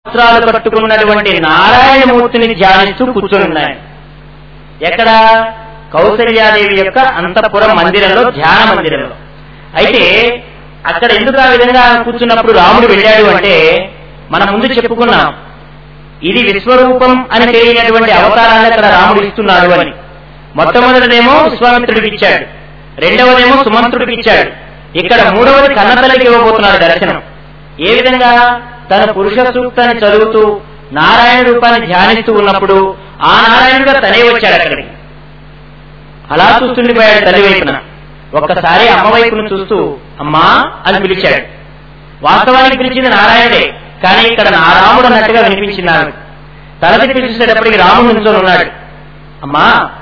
వస్త్రాలు కట్టుకున్నటువంటి నారాయణమూర్తిని ధ్యానిస్తూ కూర్చొని ఉన్నాయి ఎక్కడ కౌసల్యాదేవి యొక్క అంతఃపుర మందిరంలో ధ్యాన మందిరంలో అయితే అక్కడ ఎందుకు ఆ విధంగా కూర్చున్నప్పుడు రాముడు వెళ్ళాడు అంటే మనం ముందు చెప్పుకున్నాం ఇది విశ్వరూపం అని తెలియనటువంటి అవతారాన్ని అక్కడ రాముడు ఇస్తున్నాడు అని మొట్టమొదటిదేమో విశ్వామిత్రుడికి ఇచ్చాడు రెండవదేమో సుమంత్రుడికి ఇచ్చాడు ఇక్కడ మూడవది కన్నతల్లికి ఇవ్వబోతున్నాడు దర్శనం ఏ విధంగా తన పురుష సూక్తాన్ని చదువుతూ నారాయణ రూపాన్ని ధ్యానిస్తూ ఉన్నప్పుడు ఆ నారాయణుడుగా తనే వచ్చాడు అక్కడికి అలా చూస్తుండిపోయాడు తల్లి వైపున ఒక్కసారి అమ్మ వైపును చూస్తూ అమ్మా అని పిలిచాడు వాస్తవానికి పిలిచింది నారాయణుడే కానీ ఇక్కడ నా రాముడు అన్నట్టుగా వినిపించింది ఆమె తలది పిలిచేటప్పటికి రాముడు నుంచొని ఉన్నాడు అమ్మా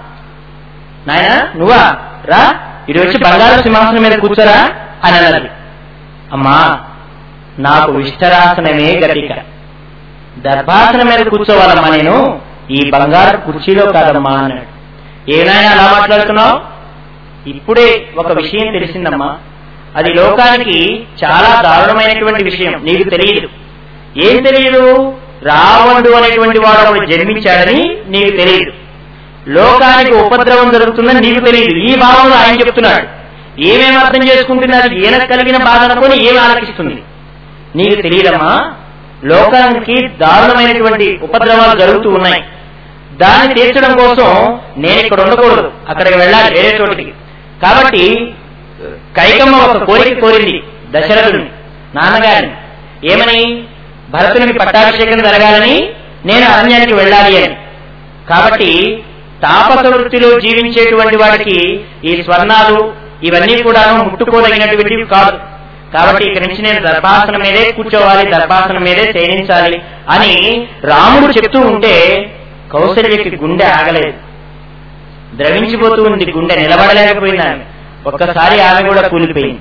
నాయన నువ్వా రా ఇటు వచ్చి బంగారు సింహాసనం మీద కూర్చోరా అని అన్నది అమ్మా నాకు విష్టరాసనమే గతిక దర్భాసనం మీద కూర్చోవాలమ్మా నేను ఈ బంగారు కుర్చీలో కాదమ్మా అన్నాడు ఏనాయన అలా మాట్లాడుతున్నావు ఇప్పుడే ఒక విషయం తెలిసిందమ్మా అది లోకానికి చాలా దారుణమైనటువంటి విషయం నీకు తెలియదు ఏం తెలియదు రావణుడు అనేటువంటి వాడు ఒకడు జన్మించాడని నీకు తెలియదు లోకానికి ఉపద్రవం జరుగుతుందని నీకు తెలియదు ఈ భావంలో ఆయన చెప్తున్నాడు ఏమేమి అర్థం చేసుకుంటున్నారు ఈయన కలిగిన బాధ అనుకొని ఏమి ఆలకిస్తుంది నీకు తెలియదమ్మా లోకానికి దారుణమైనటువంటి ఉపద్రవాలు జరుగుతూ ఉన్నాయి దాన్ని తీర్చడం కోసం నేను ఇక్కడ ఉండకూడదు అక్కడికి వెళ్ళాలి వేరే చోటికి కాబట్టి కైకమ్మ ఒక కోరిక కోరింది దశరథుడిని నాన్నగారిని ఏమని భరతునికి పట్టాభిషేకం జరగాలని నేను అరణ్యానికి వెళ్ళాలి అని కాబట్టి తాపస వృత్తిలో జీవించేటువంటి వాడికి ఈ స్వర్ణాలు ఇవన్నీ కూడాను ముట్టుకోదగినటువంటివి కాదు కాబట్టి ఇక్కడి నుంచి నేను దర్భాసనం మీదే కూర్చోవాలి దర్భాసనం మీదే శయనించాలి అని రాముడు చెప్తూ ఉంటే కౌశల్యకి గుండె ఆగలేదు ద్రవించిపోతూ ఉంది గుండె నిలబడలేకపోయింది ఆమె ఒక్కసారి ఆమె కూడా కూలిపోయింది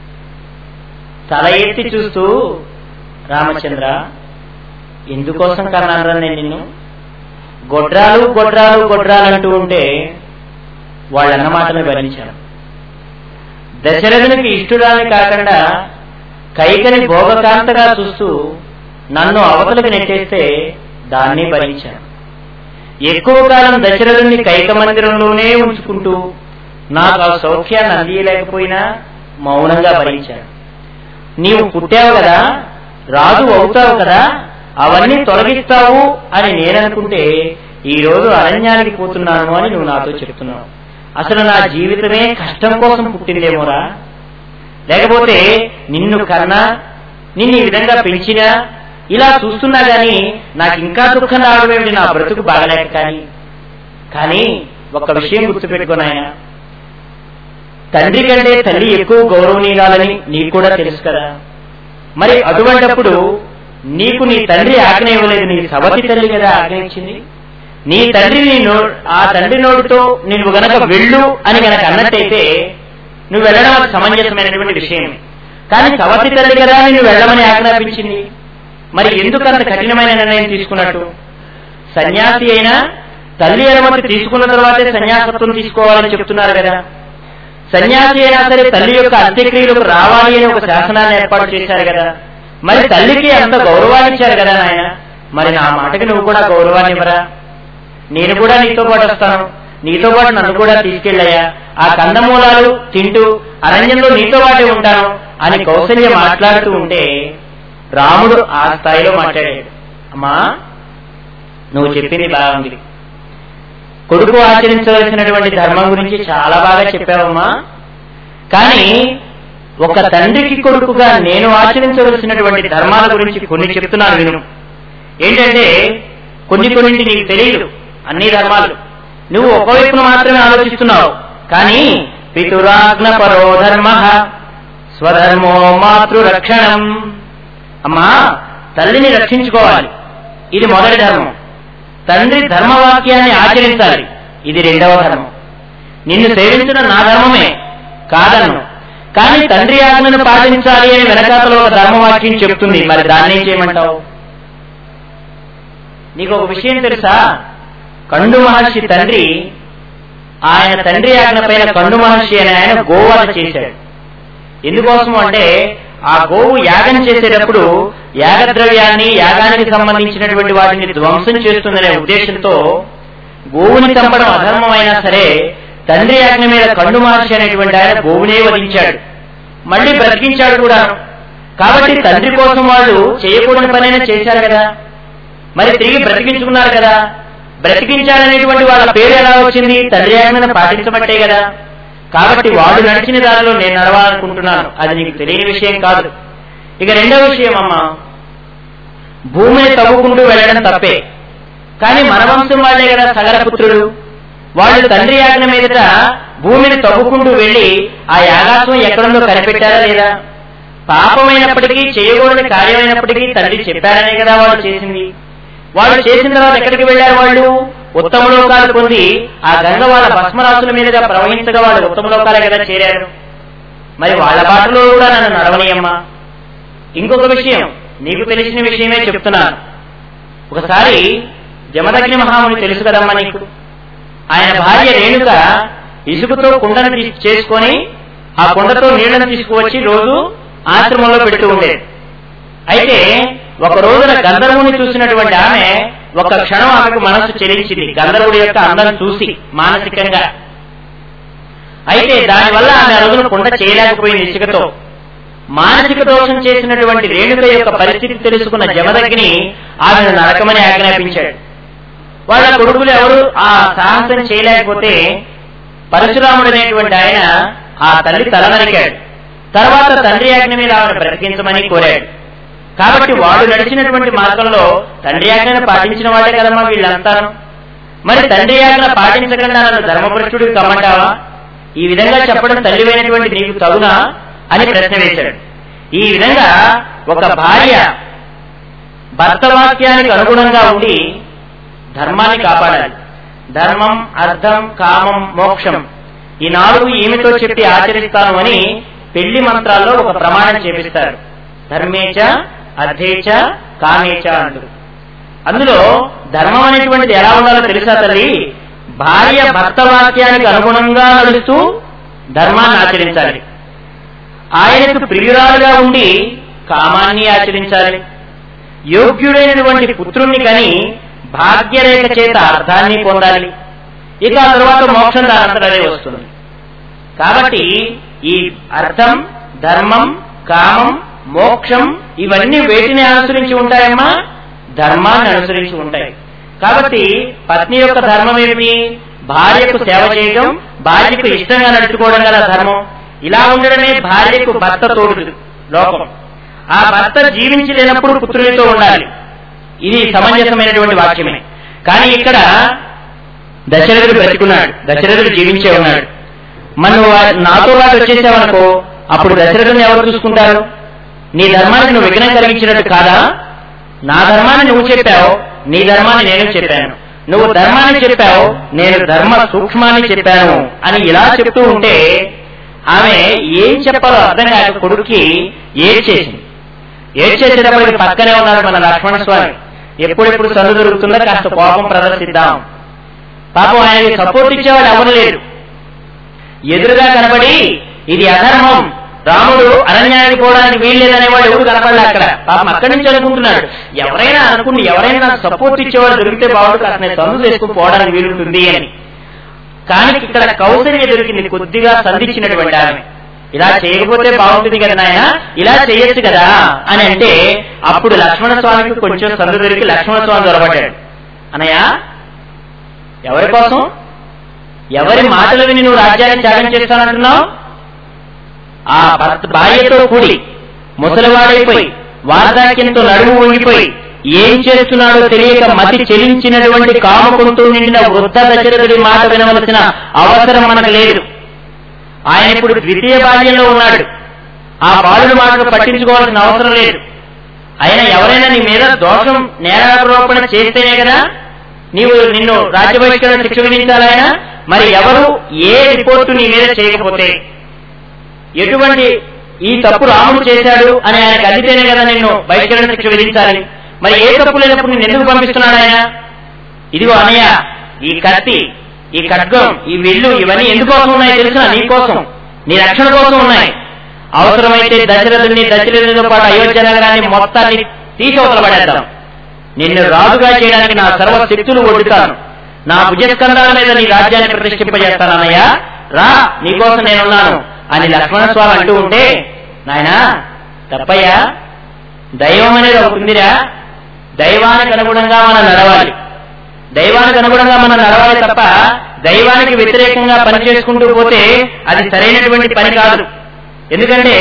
తల ఎత్తి చూస్తూ రామచంద్ర ఎందుకోసం కన్నారా నేను నిన్ను గొడ్రాలు గొడ్రాలు గొడ్రాలు అంటూ ఉంటే వాళ్ళన్న మాటను భరించాను దశరథునికి ఇష్టురాని కాకుండా కైకని భోగకాంతగా చూస్తూ నన్ను అవతలకు నెట్టేస్తే దాన్ని భరించాను ఎక్కువ కాలం దశరథుని కైక మందిరంలోనే ఉంచుకుంటూ నాకు ఆ సౌఖ్యాన్ని అందియలేకపోయినా మౌనంగా భరించాను నీవు పుట్టావు కదా రాజు అవుతావు కదా అవన్నీ తొలగిస్తావు అని నేననుకుంటే ఈ రోజు అరణ్యానికి పోతున్నాను అని నువ్వు నాతో చెప్తున్నావు అసలు నా జీవితమే కష్టం కోసం పుట్టిందేమోరా లేకపోతే నిన్ను కన్నా నిన్ను ఈ విధంగా పెంచినా ఇలా చూస్తున్నా గాని నాకు ఇంకా దుఃఖం రావడమేమిటి నా బ్రతుకు బాగలేక కానీ కానీ ఒక్క విషయం గుర్తుపెట్టుకున్నాయన తండ్రి కంటే తల్లి ఎక్కువ గౌరవనీయాలని నీకు కూడా తెలుసు కదా మరి అటువంటప్పుడు నీకు నీ తండ్రి ఆజ్ఞ ఇవ్వలేదు నీ సవతి తల్లి కదా ఆజ్ఞ ఇచ్చింది నీ తండ్రి నీ నో ఆ తండ్రి నోటితో నువ్వు గనక వెళ్ళు అని గనక అన్నట్టయితే నువ్వు వెళ్ళడం అది సమంజసమైనటువంటి విషయం కానీ సవతి తల్లి కదా నిన్ను వెళ్ళమని ఆజ్ఞాపించింది మరి ఎందుకు అంత కఠినమైన నిర్ణయం తీసుకున్నట్టు సన్యాసి అయినా తల్లి అనుమతి తీసుకున్న తర్వాతే సన్యాసత్వం తీసుకోవాలని చెప్తున్నారు కదా సన్యాసి అయినా సరే తల్లి యొక్క అంత్యక్రియలకు రావాలి అని ఒక శాసనాన్ని ఏర్పాటు చేశారు కదా మరి తల్లికి అంత గౌరవాన్ని ఇచ్చారు కదా నాయన మరి నా మాటకి నువ్వు కూడా గౌరవాన్ని ఇవ్వరా నేను కూడా నీతో పాటు వస్తాను నీతో పాటు నన్ను కూడా తీసుకెళ్ళయ్యా ఆ కందమూలాలు తింటూ అరణ్యంలో నీతో పాటే ఉంటాను అని కౌశల్య మాట్లాడుతూ ఉంటే రాముడు ఆ స్థాయిలో మాట్లాడాడు అమ్మా నువ్వు చెప్పింది బాగుంది కొడుకు ఆచరించవలసినటువంటి ధర్మం గురించి చాలా బాగా చెప్పావమ్మా కానీ ఒక తండ్రికి కొడుకుగా నేను ఆచరించవలసినటువంటి ధర్మాల గురించి కొన్ని చెప్తున్నాను విను ఏంటంటే కొన్ని కొన్నింటి నీకు తెలియదు అన్ని ధర్మాలు నువ్వు ఒకవైపున మాత్రమే ఆలోచిస్తున్నావు కానీ పితురాజ్ఞ పరో ధర్మ స్వధర్మో మాతృరక్షణం అమ్మా తల్లిని రక్షించుకోవాలి ఇది మొదటి ధర్మం తండ్రి ధర్మవాక్యాన్ని ఆచరించాలి ఇది రెండవ ధర్మం నిన్ను సేవించడం నా ధర్మమే కాదన్ను కానీ తండ్రి ఆజ్ఞను పాటించాలి అని వెనకాతలో ఒక ధర్మవాక్యం చెప్తుంది మరి దాన్ని ఏం చేయమంటావు నీకు ఒక విషయం తెలుసా కండు మహర్షి తండ్రి ఆయన తండ్రి ఆజ్ఞ పైన కండు మహర్షి అని ఆయన గోవధ చేశాడు ఎందుకోసం అంటే ఆ గోవు యాగం చేసేటప్పుడు యాగద్రవ్యాన్ని యాగానికి సంబంధించినటువంటి వాటిని ధ్వంసం చేస్తుందనే ఉద్దేశంతో గోవుని చంపడం అధర్మం అయినా సరే తండ్రి ఆజ్ఞ మీద కండు మహర్షి అనేటువంటి ఆయన గోవునే వధించాడు మళ్ళీ బ్రతికించాడు కూడా కాబట్టి తండ్రి కోసం వాళ్ళు చేయకూడని పనైనా చేశారు కదా మరి తిరిగి బ్రతికించుకున్నారు కదా బ్రతికించాలనేటువంటి వాళ్ళ పేరు ఎలా వచ్చింది తండ్రి ఆజ్ఞను పాటించబట్టే కదా కాబట్టి వాళ్ళు నడిచిన దారిలో నేను నడవాలనుకుంటున్నాను అది నీకు తెలియని విషయం కాదు ఇక రెండవ విషయం అమ్మా భూమిని తవ్వుకుంటూ వెళ్ళడం తప్పే కానీ మన వంశం వాళ్లే కదా సగరపుత్రులు వాళ్ళు తండ్రి యాజ్ఞ మీదట భూమిని తవ్వుకుంటూ వెళ్లి ఆ యాగాత్వం ఎక్కడుందో కనిపెట్టారా లేదా పాపమైనప్పటికీ చేయకూడని కార్యమైనప్పటికీ తండ్రి చెప్పారనే కదా వాళ్ళు చేసింది వాళ్ళు చేసిన తర్వాత ఎక్కడికి వెళ్లారు వాళ్ళు ఉత్తమ లోకాలు పొంది ఆ గంగ వాళ్ళ భస్మరాశుల మీదుగా ప్రవహించగా వాళ్ళు ఉత్తమ లోకాలే కదా చేరారు మరి వాళ్ళ బాటలో కూడా నన్ను నడవనీయమ్మా ఇంకొక విషయం నీకు తెలిసిన విషయమే చెప్తున్నాను ఒకసారి జమదగ్ని మహాముని తెలుసు కదమ్మా నీకు ఆయన భార్య రేణుక ఇసుకతో కుండను తీసి చేసుకొని ఆ కుండతో నీళ్లను తీసుకువచ్చి రోజు ఆశ్రమంలో పెడుతూ ఉండేది అయితే ఒక రోజున గంధర్వుని చూసినటువంటి ఆమె ఒక క్షణం ఆమెకు మనసు చెలించింది గంధర్వుడి యొక్క అందం చూసి మానసికంగా అయితే దానివల్ల ఆమె ఆ రోజున కుండ చేయలేకపోయింది ఇసుకతో మానసిక దోషం చేసినటువంటి రేణుక యొక్క పరిస్థితి తెలుసుకున్న జమదగ్ని ఆమెను నరకమని ఆజ్ఞాపించాడు వాళ్ళ కొడుకులు ఎవరు ఆ సాహసం చేయలేకపోతే పరశురాముడు అనేటువంటి ఆయన ఆ తల్లి తల నరికాడు తర్వాత తండ్రి ఆజ్ఞ మీద ఆమెను బ్రతికించమని కోరాడు కాబట్టి వాడు నడిచినటువంటి మార్గంలో తండ్రి ఆజ్ఞను పాటించిన వాళ్ళే కదమ్మా వీళ్ళంతాను మరి తండ్రి ఆజ్ఞ పాటించకుండా నన్ను ధర్మపురుషుడికి కమ్మంటావా ఈ విధంగా చెప్పడం తల్లివైనటువంటి నీకు తగునా అని ప్రశ్న వేశాడు ఈ విధంగా ఒక భార్య భర్త వాక్యానికి అనుగుణంగా ఉండి ధర్మాన్ని కాపాడాలి ధర్మం అర్థం కామం మోక్షం ఈ నాలుగు ఏమిటో చెప్పి ఆచరిస్తాను అని పెళ్లి మంత్రాల్లో ఒక ప్రమాణం చేపిస్తారు ధర్మేచ అర్థేచ కామేచ అంటూ అందులో ధర్మం అనేటువంటిది ఎలా ఉండాలో తెలుసా తల్లి భార్య భర్త వాక్యానికి అనుగుణంగా నడుస్తూ ధర్మాన్ని ఆచరించాలి ఆయనకు ప్రియురాలుగా ఉండి కామాన్ని ఆచరించాలి యోగ్యుడైనటువంటి పుత్రుణ్ణి కని భాగ్యరేఖ చేత అర్థాన్ని పొందాలి ఇక ఆ తర్వాత మోక్షం దానంతరదే వస్తుంది కాబట్టి ఈ అర్థం ధర్మం కామం మోక్షం ఇవన్నీ వేటిని అనుసరించి ఉంటాయమ్మా ధర్మాన్ని అనుసరించి ఉంటాయి కాబట్టి పత్ని యొక్క ధర్మం ఏమి భార్యకు సేవ చేయడం భార్యకు ఇష్టంగా నడుచుకోవడం గల ధర్మం ఇలా ఉండడమే భార్యకు భర్త తోడు లోకం ఆ భర్త జీవించి లేనప్పుడు పుత్రునితో ఉండాలి ఇది సమంజసమైనటువంటి వాక్యమే కానీ ఇక్కడ దశరథుడు బ్రతికున్నాడు దశరథుడు జీవించే ఉన్నాడు మనం వా- నాతో వాడు వచ్చేసావనుకో అప్పుడు దశరథుని ఎవరు చూసుకుంటారు నీ ధర్మానికి నువ్వు విఘ్నం కలిగించినట్టు కాదా నా ధర్మాన్ని నువ్వు చెప్పావు నీ ధర్మాన్ని నేను చెప్పాను నువ్వు ధర్మాన్ని చెప్పావు నేను ధర్మ సూక్ష్మాన్ని చెప్పాను అని ఇలా చెప్తూ ఉంటే ఆమె ఏం చెప్పాలో అర్థం కాక కొడుక్కి ఏడ్చేసింది ఏడ్చేసేటప్పటికి పక్కనే ఉన్నాడు మన లక్ష్మణ స్వామి ఎప్పుడెప్పుడు చదువు దొరుకుతుందో కాస్త కోపం ప్రదర్శిద్దాం పాపం ఆయనకి సపోర్ట్ ఇచ్చేవాడు ఎవరు లేరు ఎదురుగా కనబడి ఇది అధర్మం రాముడు అరణ్యానికి పోవడానికి వీల్లేదనేవాడు ఎవరు కనపడలే అక్కడ పాపం అక్కడి నుంచి అనుకుంటున్నాడు ఎవరైనా అనుకుంటే ఎవరైనా నాకు సపోర్ట్ ఇచ్చేవాడు దొరికితే బాగుంటుంది కాస్త నేను సందు చేసుకుని పోవడానికి వీలుంటుంది అని కానీ ఇక్కడ కౌశల్య దొరికింది కొద్దిగా సంధించినటువంటి ఆమె ఇలా చేయకపోతే బాగుంటుంది కదా నాయన ఇలా చేయొచ్చు కదా అని అంటే అప్పుడు లక్ష్మణ స్వామికి కొంచెం సందు దొరికి లక్ష్మణ స్వామి దొరబడ్డాడు అనయ్య ఎవరి కోసం ఎవరి మాటలు విని నువ్వు రాజ్యాన్ని త్యాగం చేస్తానంటున్నావు ఆ భర్త భార్యతో కూడి ముసలివాడైపోయి వార్ధాక్యంతో నడుము వంగిపోయి ఏం చేస్తున్నాడో తెలియక మతి చెలించినటువంటి కామకుంటూ నిండిన వృద్ధ దశరథుడి మాట వినవలసిన అవసరం మనకు లేదు ఆయన ఇప్పుడు ద్వితీయ బాల్యంలో ఉన్నాడు ఆ బాలుడి మాటలు పట్టించుకోవాల్సిన అవసరం లేదు అయినా ఎవరైనా నీ మీద దోషం నేరారోపణ చేస్తేనే కదా నీవు నిన్ను రాజ్య బహిష్కరణ శిక్ష విధించాలైనా మరి ఎవరు ఏ రిపోర్టు నీ మీద చేయకపోతే ఎటువంటి ఈ తప్పు రాముడు చేశాడు అని ఆయనకు అందితేనే కదా నిన్ను బహిష్కరణ శిక్ష విధించాలి మరి ఏ తప్పు లేనప్పుడు నిన్ను ఎందుకు పంపిస్తున్నాడు ఆయన ఇదిగో అనయ్య ఈ కత్తి ఈ ఖడ్గం ఈ విల్లు ఇవన్నీ ఎందుకోసం ఉన్నాయి తెలుసా నీ కోసం నీ రక్షణ కోసం ఉన్నాయి అవసరమైతే దశరథుని దశరథునితో పాటు అయోధ్య నగరాన్ని మొత్తాన్ని తీసవతల పడేద్దాం నిన్ను రాజుగా చేయడానికి నా సర్వ శక్తులు ఒడ్డుతాను నా భుజస్కంధాల మీద నీ రాజ్యాన్ని ప్రతిష్ఠింపజేస్తాను అన్నయ్య రా నీకోసం నేనున్నాను అని లక్ష్మణ స్వామి అంటూ ఉంటే నాయనా తప్పయ్యా దైవం అనేది ఒకటి ఉందిరా దైవానికి అనుగుణంగా మనం నడవాలి దైవానికి అనుగుణంగా మనం నడవాలి తప్ప దైవానికి వ్యతిరేకంగా పని చేసుకుంటూ పోతే అది సరైనటువంటి పని కాదు ఎందుకంటే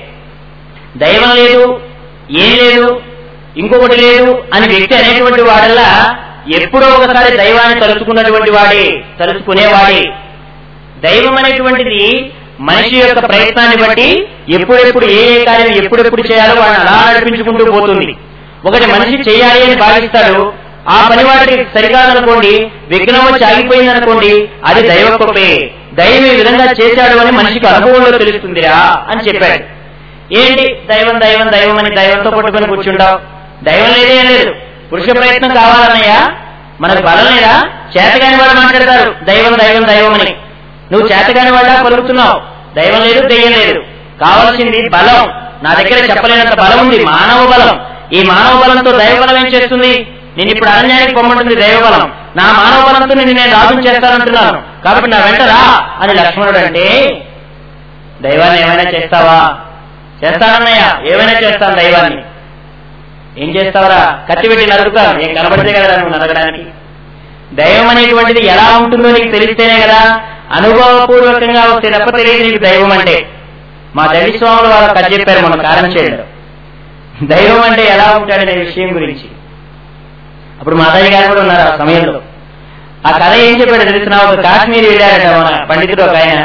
దైవం లేదు ఏం లేదు ఇంకొకటి లేదు అని వ్యక్తి అనేటువంటి వాడల్లా ఎప్పుడో ఒకసారి దైవాన్ని తలుచుకున్నటువంటి వాడే తలుచుకునేవాడే దైవం అనేటువంటిది మనిషి యొక్క ప్రయత్నాన్ని బట్టి ఎప్పుడెప్పుడు ఏ ఏ కార్యం ఎప్పుడెప్పుడు చేయాలో వాడిని అలా నడిపించుకుంటూ పోతుంది ఒకటి మనిషి చేయాలి అని భావిస్తాడు ఆ పని వాడికి సరికాదనుకోండి విఘ్నం వచ్చి ఆగిపోయింది అనుకోండి అది దైవ కృపే దైవం ఈ విధంగా చేశాడు అని మనిషికి అనుభవంలో తెలుస్తుందిరా అని చెప్పాడు ఏంటి దైవం దైవం దైవం అని దైవంతో పట్టుకొని కూర్చుంటావు దైవం లేదే లేదు పురుష ప్రయత్నం కావాలన్నయ్యా మనకు బలం లేదా చేతగాని వాడు మాట్లాడతారు దైవం దైవం దైవం అని నువ్వు చేతగాని వాళ్ళ పలుకుతున్నావు దైవం లేదు దెయ్యం లేదు కావాల్సింది బలం నా దగ్గర చెప్పలేనంత బలం ఉంది మానవ బలం ఈ మానవ బలంతో దైవ బలం ఏం చేస్తుంది నేను ఇప్పుడు అరణ్యానికి పొమ్మంటుంది దైవ బలం నా మానవ బలంతో నిన్ను నేను రాజు చేస్తానంటున్నాను కాబట్టి నా వెంట రా అని లక్ష్మణుడు అంటే దైవాన్ని ఏమైనా చేస్తావా చేస్తానన్నయ్య ఏమైనా చేస్తాను దైవాన్ని ఏం చేస్తావరా కత్తి పెట్టి నరుకుతాను ఏం కనబడితే కదా నువ్వు నరగడానికి దైవం అనేటువంటిది ఎలా ఉంటుందో నీకు తెలిస్తేనే కదా అనుభవపూర్వకంగా వస్తే తప్ప తెలియదు నీకు దైవం అంటే మా దళి స్వాములు వాళ్ళ కథ చెప్పారు మన కారణం చేయడం దైవం అంటే ఎలా ఉంటాడనే విషయం గురించి అప్పుడు మాతాజీ గారు కూడా ఉన్నారు ఆ సమయంలో ఆ కథ ఏం చెప్పాడు తెలిసిన ఒక కాశ్మీర్ వెళ్ళారట మన పండితుడు ఒక ఆయన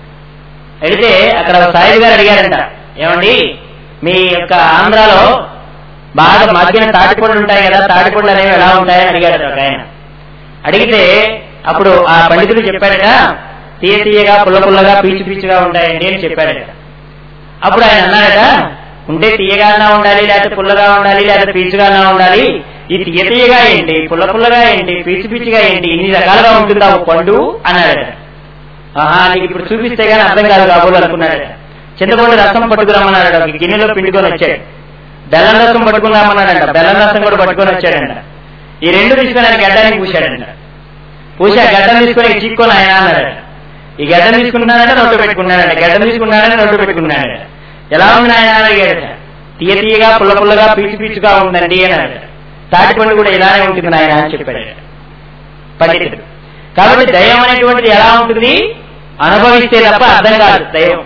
వెళితే అక్కడ ఒక సాయిబు గారు అడిగారంట ఏమండి మీ యొక్క ఆంధ్రాలో బాగా మధ్యన తాటిపండ్లు ఉంటాయి కదా తాటిపండ్లు అనేవి ఎలా ఉంటాయని అడిగాడు ఒక ఆయన అడిగితే అప్పుడు ఆ పండితుడు చెప్పాడట తీయ తీయగా పుల్ల పుల్లగా పీచు పీచుగా ఉంటాయండి అని చెప్పాడట అప్పుడు ఆయన అన్నాడట ఉంటే తీయగానా ఉండాలి లేకపోతే పుల్లగా ఉండాలి లేకపోతే పీచుగానా ఉండాలి ఈ తీయ తీయగా ఏంటి పుల్ల పుల్లగా ఏంటి పీచు పీచుగా ఏంటి ఇన్ని రకాలుగా ఉంటుందా ఒక పండు అన్నాడట ఆహా నీకు ఇప్పుడు చూపిస్తే గానీ అర్థం కాదు కాబోలు అనుకున్నాడట చింతపండు రసం పట్టుకురమ్మన్నాడట ఒక గిన్నెలో పిండుకొని వచ్చాడు బెల్లం రసం పట్టుకున్నామన్నాడంట బెల్లం రసం కూడా పట్టుకొని వచ్చాడంట ఈ రెండు తీసుకొని ఆయన గడ్డానికి పూశాడంట పూసి ఆ గడ్డం తీసుకొని చీక్కొని ఆయన అన్నాడట ఈ గడ్డం తీసుకుంటున్నాడంటే నోటు పెట్టుకున్నాడంట గడ్డం తీసుకున్నాడని నోటు పెట్టుకున్నాడట ఎలా ఉంది ఆయన అడిగాడట తీయ తీయగా పుల్ల పుల్లగా పీచు పీచుగా ఉందండి అన్నాడట తాటి పండు కూడా ఇలానే ఉంటుంది నాయన అని చెప్పాడట పండితుడు కాబట్టి దైవం అనేటువంటిది ఎలా ఉంటుంది అనుభవిస్తే తప్ప అర్థం కాదు దైవం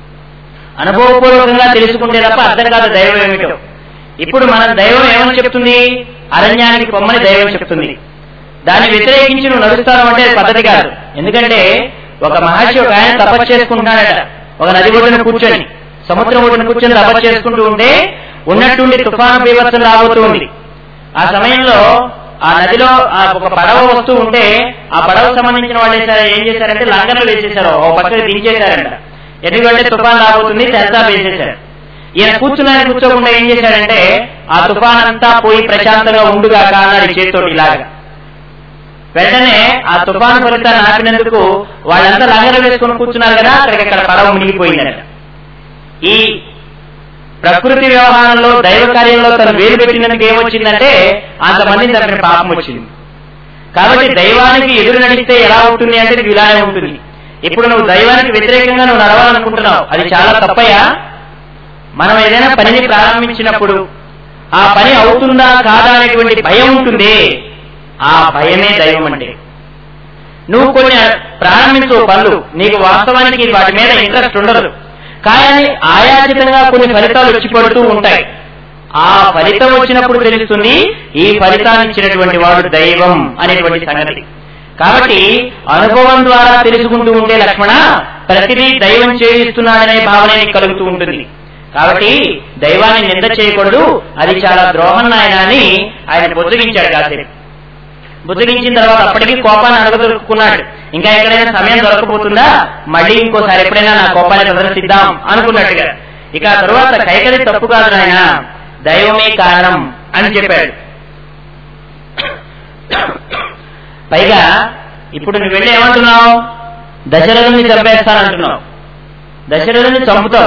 అనుభవపూర్వకంగా తెలుసుకుంటే తప్ప అర్థం కాదు దైవం ఏమిటో ఇప్పుడు మన దైవం ఏమని చెప్తుంది అరణ్యానికి పొమ్మని దైవం చెప్తుంది దాన్ని వ్యతిరేకించి నువ్వు నడుస్తాను అంటే అది పద్ధతి కాదు ఎందుకంటే ఒక మహర్షి ఒక ఆయన తపస్సు చేసుకుంటున్నాడట ఒక నది ఒడ్డున కూర్చొని సముద్రం ఒడ్డున కూర్చొని తపస్సు చేసుకుంటూ ఉంటే ఉన్నట్టుండి తుఫాను బీభత్సం రాబోతూ ఉంది ఆ సమయంలో ఆ నదిలో ఆ ఒక పడవ వస్తూ ఉంటే ఆ పడవకు సంబంధించిన వాళ్ళు ఏం ఏం చేశారంటే లంగర్లు వేసేశారు ఓ పక్కన దించేశారంట ఎందుకంటే తుఫాన్ రాబోతుంది సెన్సార్ వేసేశారు ఈయన కూర్చున్నాయని కూర్చోకుండా ఏం చేశాడంటే ఆ తుఫాన్ అంతా పోయి ప్రశాంతంగా ఉండుగాక అన్నాడు ఈ చేతితోటి ఇలాగా వెంటనే ఆ తుఫాను ఫలితాన్ని ఆపినందుకు వాళ్ళంతా లంగర వేసుకొని కూర్చున్నారు కదా అక్కడికి అక్కడ పడవ మునిగిపోయిందట ఈ ప్రకృతి వ్యవహారంలో దైవ కార్యంలో తను వేలు పెట్టినందుకు ఏమొచ్చిందంటే అంతమందిని తన పాపం వచ్చింది కాబట్టి దైవానికి ఎదురు నడిస్తే ఎలా ఉంటుంది అంటే నీకు ఇలానే ఉంటుంది ఇప్పుడు నువ్వు దైవానికి వ్యతిరేకంగా నువ్వు నడవాలనుకుంటున్నావు అది చాలా తప్పయ్యా మనం ఏదైనా పనిని ప్రారంభించినప్పుడు ఆ పని అవుతుందా కాదా అనేటువంటి భయం ఉంటుంది ఆ భయమే దైవం అంటే నువ్వు కొన్ని ప్రారంభించు పనులు నీకు వాస్తవానికి వాటి మీద ఇంట్రెస్ట్ ఉండదు కానీ ఆయాచితంగా కొన్ని ఫలితాలు వచ్చి పడుతూ ఉంటాయి ఆ ఫలితం వచ్చినప్పుడు తెలుస్తుంది ఈ ఫలితాన్ని ఇచ్చినటువంటి వాడు దైవం అనేటువంటి సంగతి కాబట్టి అనుభవం ద్వారా తెలుసుకుంటూ ఉండే లక్ష్మణ ప్రతిదీ దైవం చేయిస్తున్నాడనే భావన నీకు కలుగుతూ ఉంటుంది కాబట్టి దైవాన్ని నింద చేయకూడదు అది చాలా ద్రోహం నాయన అని ఆయన బుద్ధగించాడు కాసేపు బుద్ధగించిన తర్వాత అప్పటికి కోపాన్ని అడగదొరుకున్నాడు ఇంకా ఎక్కడైనా సమయం దొరకపోతుందా మళ్ళీ ఇంకోసారి ఎప్పుడైనా నా కోపాన్ని ప్రదర్శిద్దాం అనుకున్నట్టుగా ఇక ఆ తరువాత కైకరి తప్పు కాదు నాయన దైవమే కారణం అని చెప్పాడు పైగా ఇప్పుడు నువ్వు వెళ్ళి ఏమంటున్నావు దశరథుని చంపేస్తానంటున్నావు దశరథుని చంపుతావు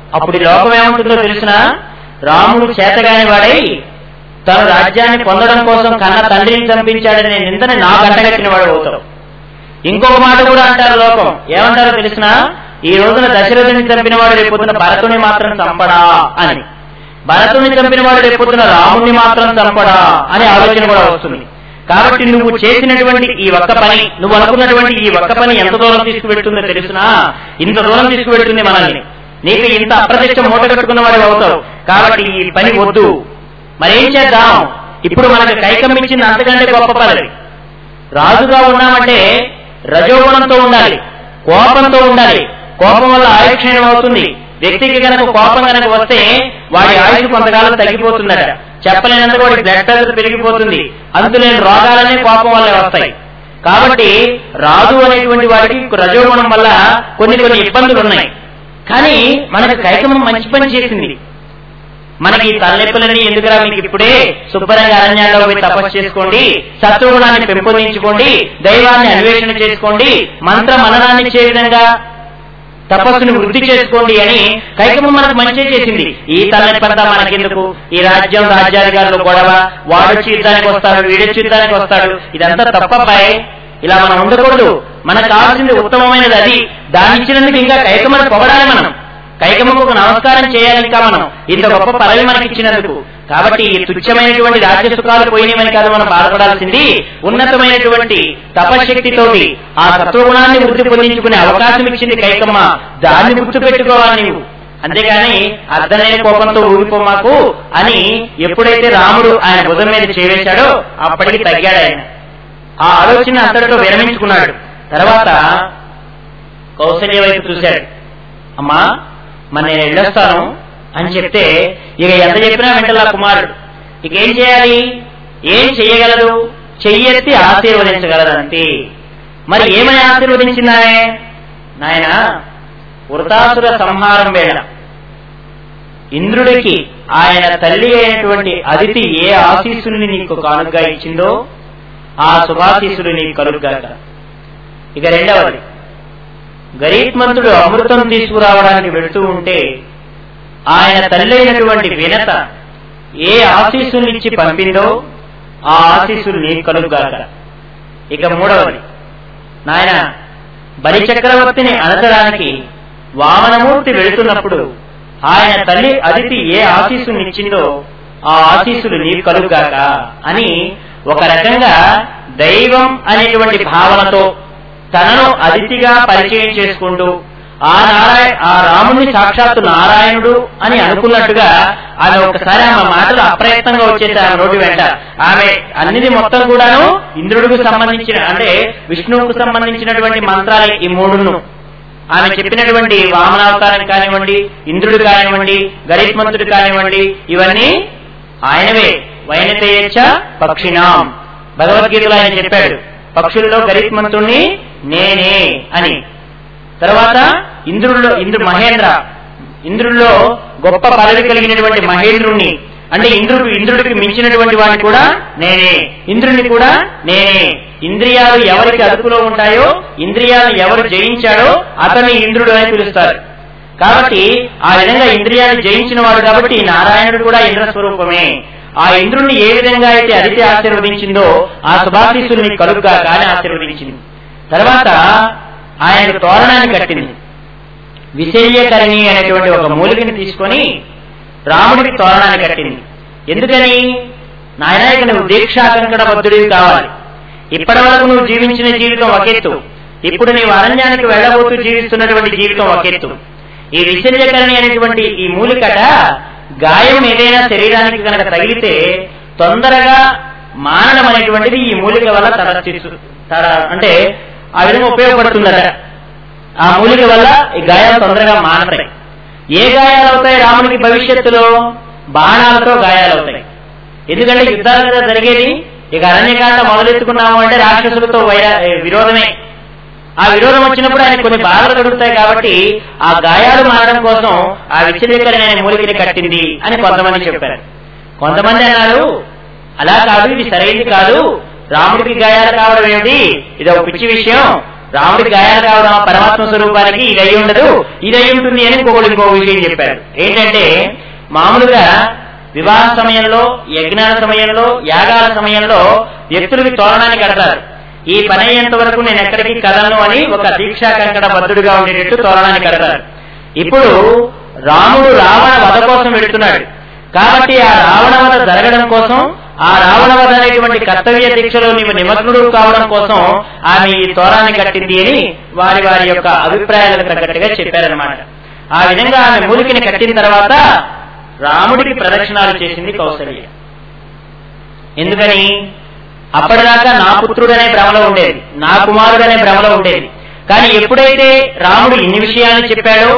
అప్పుడు ఈ లోకం ఏముంటుందో తెలిసిన రాముడు చేతగాని వాడై తన రాజ్యాన్ని పొందడం కోసం కన్న తండ్రిని చంపించాడనే నిందని నా గంటగట్టిన వాడు అవుతాడు ఇంకొక మాట కూడా అంటారు లోకం ఏమంటారో తెలిసిన ఈ రోజున దశరథుని చంపిన వాడు రేపొద్దున భరతుని మాత్రం చంపడా అని భరతుని చంపిన వాడు రేపొద్దున రాముని మాత్రం చంపడా అనే ఆలోచన కూడా వస్తుంది కాబట్టి నువ్వు చేసినటువంటి ఈ ఒక్క పని నువ్వు అనుకున్నటువంటి ఈ ఒక్క పని ఎంత దూరం తీసుకువెళ్తుందో తెలుసునా ఇంత దూరం తీసుకువెళ్తుంది మనల్ని నీకు ఇంత అప్రతిష్ట మూట కట్టుకున్న వాడు అవుతావు కాబట్టి ఈ పని వద్దు మరేం చేద్దాం ఇప్పుడు మనకు కైకమ్మిచ్చింది అంతకంటే గొప్ప పదవి రాజుగా ఉన్నామంటే రజోగుణంతో ఉండాలి కోపంతో ఉండాలి కోపం వల్ల ఆయుక్షీణం అవుతుంది వ్యక్తికి కనుక కోపం కనుక వస్తే వాడి ఆయుష్ కొంతకాలం తగ్గిపోతుందట చెప్పలేనంత వాడి బ్లడ్ ప్రెషర్ పెరిగిపోతుంది అంతులేని రోగాలనే కోపం వల్ల వస్తాయి కాబట్టి రాజు అనేటువంటి వాడికి రజోగుణం వల్ల కొన్ని కొన్ని ఇబ్బందులు ఉన్నాయి కానీ మనకు కైకమం మంచి పని చేసింది మనకి ఈ తలనొప్పులని ఎందుకురా మీకు ఇప్పుడే శుభ్రంగా అరణ్యాల్లో పోయి తపస్సు చేసుకోండి సత్వగుణాన్ని పెంపొందించుకోండి దైవాన్ని అన్వేషణ చేసుకోండి మంత్ర మననాన్ని చే విధంగా తపస్సును వృద్ధి చేసుకోండి అని కైకమ్మ మనకు మంచి చేసింది ఈ తలనొప్పంతా మనకెందుకు ఈ రాజ్యం రాజ్యాధికారులు గొడవ వాడొచ్చి యుద్ధానికి వస్తాడు వీడొచ్చి యుద్ధానికి వస్తాడు ఇదంతా తప్పబాయ్ ఇలా మనం ఉండకూడదు మనకు కావాల్సింది ఉత్తమమైనది అది దాన్ని ఇచ్చినందుకు ఇంకా కైకమ్మను పొగడాలి మనం కైకమ్మకు ఒక నమస్కారం చేయాలి ఇంకా మనం ఇంత గొప్ప పదవి మనకి ఇచ్చినందుకు కాబట్టి ఈ తుచ్చమైనటువంటి రాజ్య సుఖాలు పోయినవని కాదు మనం బాధపడాల్సింది ఉన్నతమైనటువంటి తపశక్తితోటి ఆ సత్వగుణాన్ని వృద్ధి పొందించుకునే అవకాశం ఇచ్చింది కైకమ్మ దాన్ని గుర్తు పెట్టుకోవాలి నీవు అంతేగాని అర్ధనైన కోపంతో ఊగిపోమాకు అని ఎప్పుడైతే రాముడు ఆయన భుజం మీద చేవేశాడో అప్పటికి తగ్గాడు ఆయన ఆ ఆలోచన అంతటితో విరమించుకున్నాడు తర్వాత కౌసల్య వైపు చూశాడు అమ్మా మన నేను వెళ్ళొస్తాను అని చెప్తే ఇక ఎంత చెప్పినా వెంటలా కుమారుడు ఇక ఏం చేయాలి ఏం చెయ్యగలదు చెయ్యెత్తి ఆశీర్వదించగలదు అంతే మరి ఏమని ఆశీర్వదించిందానే నాయన వృతాసుర సంహారం వేళ ఇంద్రుడికి ఆయన తల్లి అయినటువంటి అదితి ఏ ఆశీస్సుని నీకు కానుగ్గా ఇచ్చిందో ఆ శుభాశీస్సులు నీకు కలుగుగాక ఇక రెండవది గరీత్మంతుడు అమృతం తీసుకురావడానికి వెళుతూ ఉంటే ఆయన తల్లి అయినటువంటి వినత ఏ ఆశీస్సులు ఇచ్చి పంపిందో ఆ ఆశీస్సులు నీకు కలుగుగాక ఇక మూడవది నాయన బలి చక్రవర్తిని అనచడానికి వామనమూర్తి వెళుతున్నప్పుడు ఆయన తల్లి అదితి ఏ ఆశీస్సుని ఇచ్చిందో ఆ ఆశీస్సులు నీకు కలుగుగాక అని ఒక రకంగా దైవం అనేటువంటి భావనతో తనను అతిథిగా పరిచయం చేసుకుంటూ ఆ నారాయణ ఆ రాముని సాక్షాత్తు నారాయణుడు అని అనుకున్నట్టుగా ఆమె ఒకసారి ఆమె మాటలు అప్రయత్నంగా వచ్చేసి ఆమె నోటి వెంట ఆమె అన్నిది మొత్తం కూడాను ఇంద్రుడికి సంబంధించిన అంటే విష్ణువుకు సంబంధించినటువంటి మంత్రాలు ఈ మూడును ఆమె చెప్పినటువంటి వామనావతారం కానివ్వండి ఇంద్రుడు కానివ్వండి గరిత్మంతుడు కానివ్వండి ఇవన్నీ ఆయనవే వైనతేయచ్చ పక్షిణాం భగవద్గీతలో ఆయన చెప్పాడు పక్షుల్లో గరిత్మంతుణ్ణి నేనే అని తర్వాత ఇంద్రుడిలో ఇంద్రు మహేంద్ర ఇంద్రుడిలో గొప్ప పదవి కలిగినటువంటి మహేంద్రుణ్ణి అంటే ఇంద్రుడు ఇంద్రుడికి మించినటువంటి వాడిని కూడా నేనే ఇంద్రుడిని కూడా నేనే ఇంద్రియాలు ఎవరికి అదుపులో ఉంటాయో ఇంద్రియాలను ఎవరు జయించాడో అతన్ని ఇంద్రుడు అని పిలుస్తారు కాబట్టి ఆ విధంగా ఇంద్రియాన్ని జయించిన వాడు కాబట్టి ఈ నారాయణుడు కూడా ఇంద్ర స్వరూపమే ఆ ఇంద్రుణ్ణి ఏ విధంగా అయితే అదితి ఆశీర్వదించిందో ఆ శుభాశీస్సుల్ని కలుగుగా కానీ ఆశీర్వదించింది తర్వాత ఆయనకు తోరణాన్ని కట్టింది విశల్యకరణి అనేటువంటి ఒక మూలికని తీసుకొని రాముడికి తోరణాన్ని కట్టింది ఎందుకని నాయన ఇక నువ్వు దీక్షాకంకణ బద్ధుడివి కావాలి ఇప్పటి వరకు నువ్వు జీవించిన జీవితం ఒకెత్తు ఇప్పుడు నీవు అరణ్యానికి వెళ్ళబోతూ జీవిస్తున్నటువంటి జీవితం ఒకెత్తు ఈ విశల్యకరణి అనేటువంటి ఈ మూలికట గాయం ఏదైనా శరీరానికి కనుక తగిలితే తొందరగా మానడం అనేటువంటిది ఈ మూలిక వల్ల తడ తడ అంటే ఆ విధంగా ఉపయోగపడుతుందట ఆ మూలిక వల్ల ఈ గాయాలు తొందరగా మానతాయి ఏ గాయాలు అవుతాయి రామునికి భవిష్యత్తులో బాణాలతో గాయాలు అవుతాయి ఎందుకంటే యుద్ధాలు కదా జరిగేది ఇక అరణ్యకాండ మొదలెత్తుకున్నాము అంటే రాక్షసులతో వైరా విరోధమే ఆ విరోధం వచ్చినప్పుడు ఆయన కొన్ని బాధలు కలుగుతాయి కాబట్టి ఆ గాయాలు మారడం కోసం ఆ విచ్చలేకరణ అనే మూలికని కట్టింది అని కొంతమంది చెప్పారు కొంతమంది అన్నారు అలా కాదు ఇది సరైనది కాదు రాముడికి గాయాలు కావడం ఏమిటి ఇది ఒక పిచ్చి విషయం రాముడికి గాయాలు కావడం ఆ పరమాత్మ స్వరూపానికి ఇది అయి ఉండదు ఇది అయి ఉంటుంది అని ఇంకొకటి ఇంకో విషయం చెప్పారు ఏంటంటే మామూలుగా వివాహ సమయంలో యజ్ఞాల సమయంలో యాగాల సమయంలో వ్యక్తులకి తోరణాన్ని కడతారు ఈ పని అయ్యేంత వరకు నేను ఎక్కడికి కదలను అని ఒక దీక్షా కంకణ బద్దుడుగా ఉండేటట్టు తోరణాన్ని కడతారు ఇప్పుడు రాముడు రావణ వధ కోసం వెళుతున్నాడు కాబట్టి ఆ రావణ వధ జరగడం కోసం ఆ రావణ వధ అనేటువంటి కర్తవ్య దీక్షలో నీవు నిమగ్నుడు కావడం కోసం ఆమె ఈ తోరాన్ని కట్టింది అని వారి వారి యొక్క అభిప్రాయాలకు తగ్గట్టుగా చెప్పారనమాట ఆ విధంగా ఆమె మూలికిని కట్టిన తర్వాత రాముడికి ప్రదక్షిణాలు చేసింది కౌసల్య ఎందుకని అప్పటిదాకా నా పుత్రుడనే భ్రమలో ఉండేది నా కుమారుడనే భ్రమలో ఉండేది కానీ ఎప్పుడైతే రాముడు ఇన్ని విషయాలు చెప్పాడో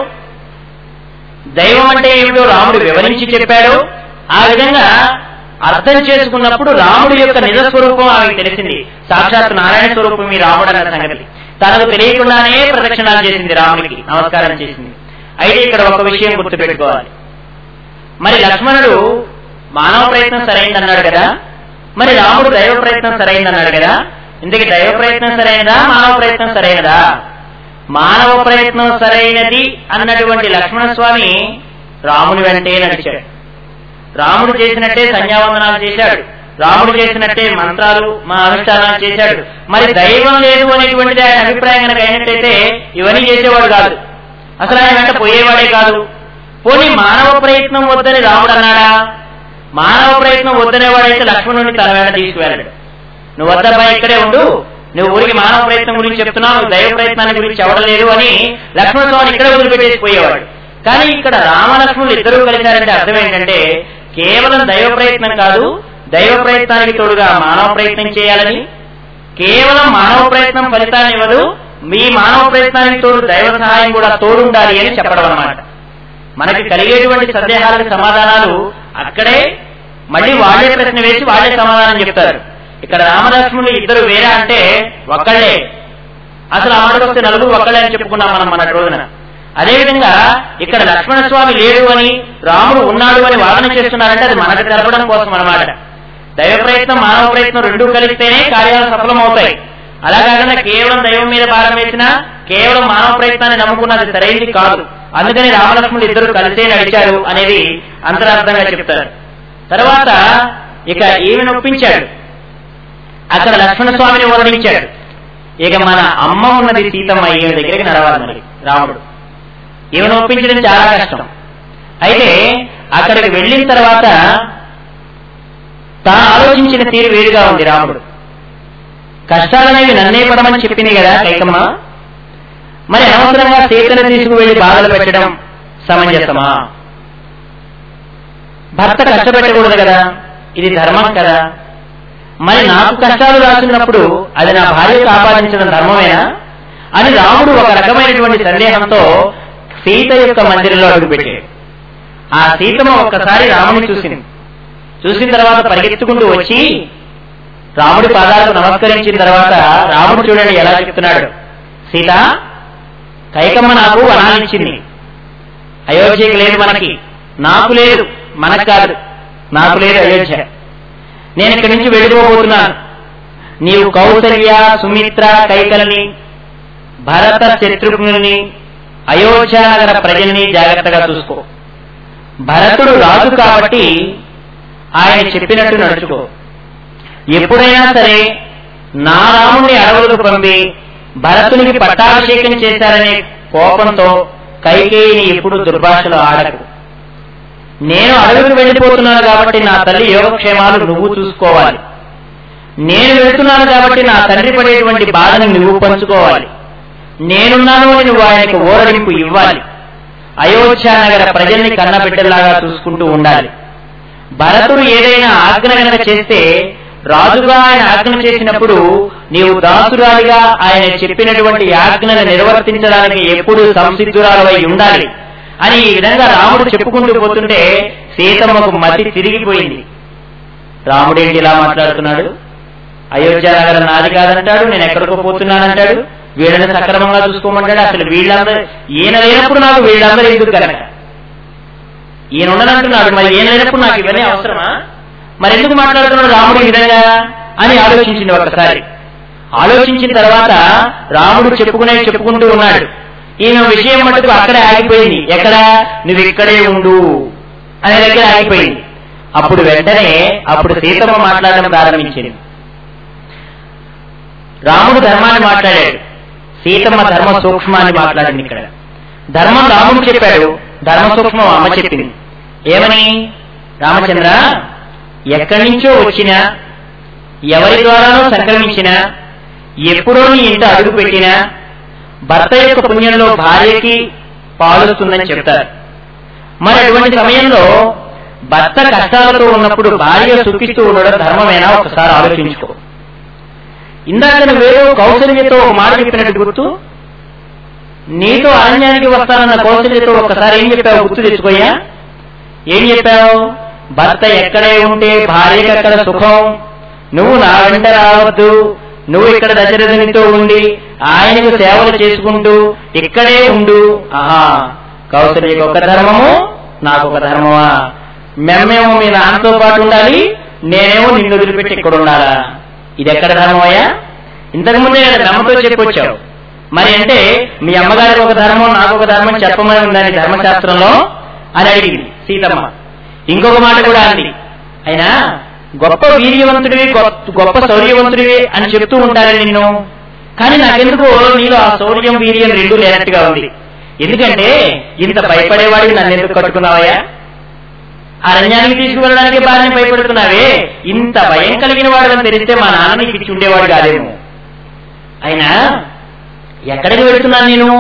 దైవం అంటే ఏమిటో రాముడు వివరించి చెప్పాడో ఆ విధంగా అర్థం చేసుకున్నప్పుడు రాముడి యొక్క నిజ స్వరూపం ఆమెకు తెలిసింది సాక్షాత్ నారాయణ స్వరూపం ఈ రాముడు అన్న సంగతి తనకు తెలియకుండానే ప్రదక్షిణాలు చేసింది రాముడికి నమస్కారం చేసింది అయితే ఇక్కడ ఒక విషయం గుర్తుపెట్టుకోవాలి మరి లక్ష్మణుడు మానవ ప్రయత్నం సరైందన్నాడు కదా మరి రాముడు దైవ ప్రయత్నం సరైందన్నాడు కదా ఇందుకే దైవ ప్రయత్నం సరైనదా మానవ ప్రయత్నం సరైనదా మానవ ప్రయత్నం సరైనది అన్నటువంటి లక్ష్మణ స్వామి రాముని వెంటే నడిచాడు రాముడు చేసినట్టే సంధ్యావందనాలు చేశాడు రాముడు చేసినట్టే మంత్రాలు మా అనుష్ఠానాలు చేశాడు మరి దైవం లేదు అనేటువంటిది ఆయన అభిప్రాయం కనుక అయినట్టయితే ఇవన్నీ చేసేవాడు కాదు అసలు ఆయన వెంట పోయేవాడే కాదు పోనీ మానవ ప్రయత్నం వద్దని రాముడు అన్నాడా మానవ ప్రయత్నం వద్దనేవాడైతే లక్ష్మణుని తన వెంట తీసుకువెళ్ళాడు నువ్వు వద్దబ్బా ఇక్కడే ఉండు నువ్వు ఊరికి మానవ ప్రయత్నం గురించి చెప్తున్నావు నువ్వు దైవ ప్రయత్నాన్ని గురించి ఎవడలేదు అని లక్ష్మణ స్వామిని ఇక్కడే వదిలిపెట్టేసి పోయేవాడు కానీ ఇక్కడ రామలక్ష్మణులు ఇద్దరూ కలిశారంటే అర్థం ఏంటంటే కేవలం దైవ ప్రయత్నం కాదు దైవ ప్రయత్నానికి తోడుగా మానవ ప్రయత్నం చేయాలని కేవలం మానవ ప్రయత్నం ఫలితాన్ని ఇవ్వదు మీ మానవ ప్రయత్నానికి తోడు దైవ సహాయం కూడా తోడుండాలి అని చెప్పడం అన్నమాట మనకి కలిగేటువంటి సందేహాలకు సమాధానాలు అక్కడే మళ్ళీ వాళ్ళే ప్రశ్న వేసి వాళ్ళే సమాధానం చెప్తారు ఇక్కడ రామలక్ష్మణులు ఇద్దరు వేరే అంటే ఒక్కళ్ళే అసలు ఆ మాటకు వస్తే నలుగురు ఒక్కళ్ళే అని చెప్పుకున్నాం మనం మన రోజున అదేవిధంగా ఇక్కడ లక్ష్మణ స్వామి లేడు అని రాముడు ఉన్నాడు అని వాదన చేస్తున్నారంటే అది మనకు తెలపడం కోసం అన్నమాట దైవ ప్రయత్నం మానవ ప్రయత్నం రెండూ కలిస్తేనే కార్యాలు సఫలమవుతాయి అలా కాకుండా కేవలం దైవం మీద భారం వేసినా కేవలం మానవ ప్రయత్నాన్ని నమ్ముకున్నది సరైనది కాదు అందుకని రామలక్ష్మణులు ఇద్దరు కలిసే నడిచారు అనేది అంతరార్థంగా చెప్తారు తర్వాత ఇక ఈమెను ఒప్పించాడు అక్కడ లక్ష్మణ స్వామిని వర్ణించాడు ఇక మన అమ్మ ఉన్నది సీతమ్మ ఈమె దగ్గరికి నడవాలి మరి రాముడు ఈమెను ఒప్పించడం చాలా కష్టం అయితే అక్కడికి వెళ్ళిన తర్వాత తాను ఆలోచించిన తీరు వేరుగా ఉంది రాముడు కష్టాలనేవి నన్నే పడమని చెప్పింది కదా కైకమ్మ మరి అనవసరంగా సీతను తీసుకువెళ్లి బాధలు పెట్టడం సమంజసమా భర్త కష్టపెట్టకూడదు కదా ఇది ధర్మం కదా మరి నాకు కష్టాలు రాసినప్పుడు అది నా భార్యకు ఆపాదించడం ధర్మమేనా అని రాముడు ఒక రకమైనటువంటి సందేహంతో సీత యొక్క మందిరంలో అడుగుపెట్టాడు ఆ సీతమ్మ ఒక్కసారి రాముని చూసింది చూసిన తర్వాత పరిగెత్తుకుంటూ వచ్చి రాముడి పాదాలకు నమస్కరించిన తర్వాత రాముడు చూడండి ఎలా చెప్తున్నాడు సీత కైకమ్మ నాకు వనాలిచ్చింది అయోధ్యకి లేదు మనకి నాకు లేదు మనకు కాదు నాకు లేదు అయోధ్య నేను ఇక్కడి నుంచి వెళ్ళిపోబోతున్నాను నీవు కౌసల్య సుమిత్ర కైకలని భరత శత్రుఘ్నుని అయోధ్య నగర ప్రజల్ని జాగ్రత్తగా చూసుకో భరతుడు రాజు కాబట్టి ఆయన చెప్పినట్టు నడుచుకో ఎప్పుడైనా సరే నా రాముణ్ణి అడవులకు పంపి భరతునికి పట్టాభిషేకం చేశారనే కోపంతో కైకేయిని ఎప్పుడు దుర్భాషలో ఆడకు నేను అడవికి వెళ్ళిపోతున్నాను కాబట్టి నా తల్లి యోగక్షేమాలు నువ్వు చూసుకోవాలి నేను వెళ్తున్నాను కాబట్టి నా తండ్రి పడేటువంటి బాధను నువ్వు పంచుకోవాలి నేనున్నాను అని నువ్వు ఆయనకు ఓరడింపు ఇవ్వాలి అయోధ్య నగర ప్రజల్ని కన్నబిడ్డలాగా చూసుకుంటూ ఉండాలి భరతుడు ఏదైనా ఆజ్ఞ గనక చేస్తే రాజుగా ఆయన ఆజ్ఞ చేసినప్పుడు నీవు దాసురాలిగా ఆయన చెప్పినటువంటి ఆజ్ఞను నిర్వర్తించడానికి ఎప్పుడు సంసిద్ధురాలవై ఉండాలి అని ఈ విధంగా రాముడు చెప్పుకుంటూ పోతుంటే సీతమ్మకు మతి తిరిగిపోయింది రాముడేంటి ఇలా మాట్లాడుతున్నాడు అయోధ్య నగరం నాది కాదంటాడు నేను ఎక్కడికో పోతున్నానంటాడు వీళ్ళని సక్రమంగా చూసుకోమంటాడు అసలు వీళ్ళందరూ ఈయన లేనప్పుడు నాకు వీళ్ళందరూ ఎందుకు కనుక ఈయన ఉండనంటున్నాడు మరి ఈయన లేనప్పుడు నాకు ఇవన్నీ అవసరమా మరి ఎందుకు మాట్లాడుతున్నాడు రాముడు ఈ విధంగా అని ఆలోచించింది ఒకసారి ఆలోచించిన తర్వాత రాముడు చెప్పుకునే చెప్పుకుంటూ ఉన్నాడు ఈయన విషయం మటుకు అక్కడే ఆగిపోయింది ఎక్కడ నువ్వు ఇక్కడే ఉండు అనే దగ్గర ఆగిపోయింది అప్పుడు వెంటనే అప్పుడు సీతమ్మ మాట్లాడడం ప్రారంభించింది రాముడు ధర్మాన్ని మాట్లాడాడు సీతమ్మ ధర్మ సూక్ష్మాన్ని మాట్లాడింది ఇక్కడ ధర్మం రాముడు చెప్పాడు ధర్మ సూక్ష్మం అమ్మ చెప్పింది ఏమని రామచంద్ర ఎక్కడి నుంచో వచ్చినా ఎవరి ద్వారానో సంక్రమించినా ఎప్పుడో నీ ఇంట అడుగు పెట్టినా భర్త యొక్క పుణ్యంలో భార్యకి పాలుస్తుందని చెప్తారు మరి అటువంటి సమయంలో భర్త కష్టాలతో ఉన్నప్పుడు భార్య సుఖిస్తూ ఉండడం ధర్మమేనా ఒకసారి ఆలోచించుకో ఇందాక నువ్వేదో కౌశల్యతో ఒక మాట చెప్పినట్టు గుర్తు నీతో అరణ్యానికి వస్తానన్న కౌశల్యతో ఒకసారి ఏం చెప్పావు గుర్తు తెచ్చుకోయా ఏం చెప్పావు భర్త ఎక్కడే ఉంటే భార్యకి అక్కడ సుఖం నువ్వు నా వెంట రావద్దు నువ్వు ఇక్కడ దశరథునితో ఉండి ఆయనకు సేవలు చేసుకుంటూ ఇక్కడే ఉండు ఆహా కౌశల్యకి ఒక ధర్మము నాకు ఒక ధర్మమా మేమేమో మీ నాన్నతో పాటు ఉండాలి నేనేమో నిన్ను వదిలిపెట్టి ఇక్కడ ఉండాలా ఇది ఎక్కడ ధర్మమయ్యా ఇంతకు ముందే కదా ధర్మంతో చెప్పొచ్చావు మరి అంటే మీ అమ్మగారికి ఒక ధర్మం నాకు ఒక ధర్మం చెప్పమని ఉందని ధర్మశాస్త్రంలో అని అడిగింది సీతమ్మ ఇంకొక మాట కూడా అంది అయినా గొప్ప వీర్యవంతుడివి గొప్ప- గొప్ప శౌర్యవంతుడివి అని చెప్తూ ఉంటాను నిన్ను కానీ నాకెందుకు నీలో ఆ శౌర్యం వీర్యం రెండు లేనట్టుగా ఉంది ఎందుకంటే ఇంత భయపడేవాడివి నన్ను ఎందుకు కట్టుకున్నావయ్యా అరణ్యానికి తీసుకువెళ్ళడానికి బాగానే భయపడుతున్నావే ఇంత భయం కలిగిన వాడు అని తెలిస్తే మా నాన్న నీకు ఇచ్చి ఉండేవాడు కాదేమో అయినా ఎక్కడికి వెళుతున్నాను నేను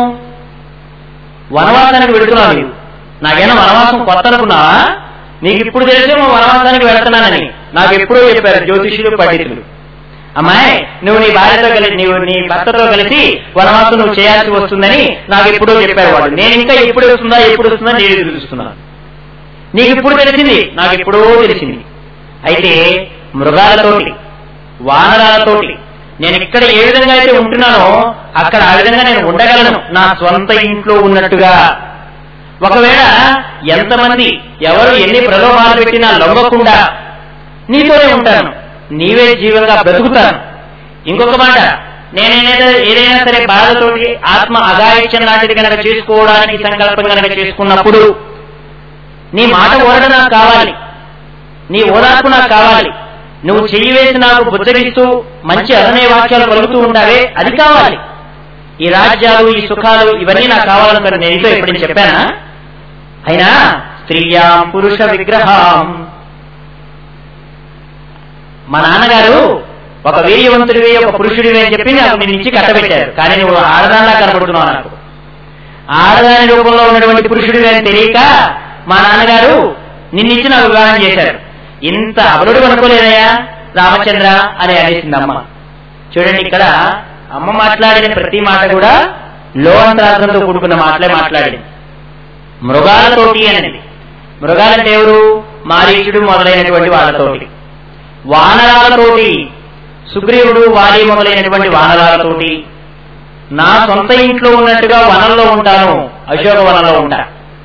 వనవాసానికి వెళుతున్నావు నీవు నాకేనా వనవాసం కొత్త అనుకున్నావా నీకు ఇప్పుడు తెలిసేమో వనవాసానికి వెళుతున్నానని నాకు ఎప్పుడో చెప్పారు జ్యోతిషులు పండితులు అమ్మాయి నువ్వు నీ భార్యతో కలిసి నీవు నీ భర్తతో కలిసి వనవాసం నువ్వు చేయాల్సి వస్తుందని నాకు ఎప్పుడో చెప్పారు వాళ్ళు నేను ఇంకా ఎప్పుడు వస్తుందా ఎప్పుడు వస్తుందా నేను ఎదురు చూస్తున్నాను నీకు ఇప్పుడు తెలిసింది నాకు ఎప్పుడో తెలిసింది అయితే మృగాలతోటి వానరాలతోటి నేను ఇక్కడ ఏ విధంగా అయితే ఉంటున్నానో అక్కడ ఆ విధంగా నేను ఉండగలను నా స్వంత ఇంట్లో ఉన్నట్టుగా ఒకవేళ ఎంతమంది ఎవరు ఎన్ని ప్రలోభాలు పెట్టినా లొంగకుండా నీతోనే ఉంటాను నీవే జీవంగా బ్రతుకుతాను ఇంకొక మాట నేనేదైనా ఏదైనా సరే బాధతోటి ఆత్మ అగాయిత్యం లాంటిది కనుక చేసుకోవడానికి సంకల్పం కనుక చేసుకున్నప్పుడు నీ మాట ఓరడ నాకు కావాలి నీ ఓదార్పు నాకు కావాలి నువ్వు చెయ్యి వేసి నాకు బుద్ధగిస్తూ మంచి అరణ్య వాక్యాలు పలుకుతూ ఉంటావే అది కావాలి ఈ రాజ్యాలు ఈ సుఖాలు ఇవన్నీ నాకు కావాలనుకుని నేను నీతో ఎప్పుడు చెప్పానా అయినా స్త్రీయాం పురుష విగ్రహం మా నాన్నగారు ఒక వీర్యవంతుడివి ఒక పురుషుడివి అని చెప్పి నాకు నిన్ను ఇచ్చి కట్టబెట్టారు కానీ నువ్వు ఆడదానిలా కనబడుతున్నావు నాకు ఆడదాని రూపంలో ఉన్నటువంటి పురుషుడివి అని తెలియక మా నాన్నగారు నిన్నిచ్చి నాకు వివాహం చేశారు ఇంత అబలుడు అనుకోలేదయ్యా రామచంద్ర అని అనేసింది అమ్మ చూడండి ఇక్కడ అమ్మ మాట్లాడిన ప్రతి మాట కూడా లో అంతరార్థంతో కూడుకున్న మాటలే మాట్లాడింది మృగాలతోటి అనేది మృగాలంటే ఎవరు మారీచుడు మొదలైనటువంటి వాళ్ళతోటి వానరాలతోటి సుగ్రీవుడు వాలి మొదలైనటువంటి వానరాలతోటి నా సొంత ఇంట్లో ఉన్నట్టుగా వనంలో ఉంటాను అశోక వనంలో ఉంటా